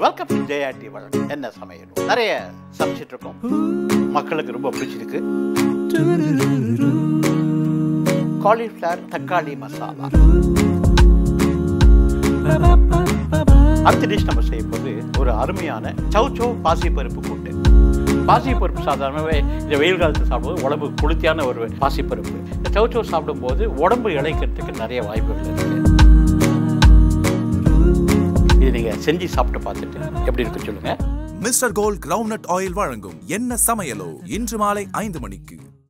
welcome to ஜெயாட்டி வழங்கும் என்ன சமையல் நிறைய சமைச்சிட்டு இருக்கோம் மக்களுக்கு ரொம்ப பிடிச்சிருக்கு காலிஃப்ளவர் தக்காளி மசாலா அடுத்த டிஷ் நம்ம செய்ய போது ஒரு அருமையான சௌச்சோ பாசிப்பருப்பு கூட்டு பாசிப்பருப்பு சாதாரணமாகவே இந்த வெயில் காலத்தில் சாப்பிடும்போது உடம்பு குளிர்ச்சியான ஒரு பாசிப்பருப்பு இந்த சௌச்சோ சாப்பிடும்போது உடம்பு இழைக்கிறதுக்கு நிறைய வாய்ப்புகள் இருக்கு இது நீங்கள் செஞ்சு சாப்பிட்டு பார்த்துட்டு எப்படி இருக்கு சொல்லுங்கள் மிஸ்டர் கோல்ட் கிரவுண்ட்நட் ஆயில் வழங்கும் என்ன சமையலோ இன்று மாலை ஐந்து மணிக்கு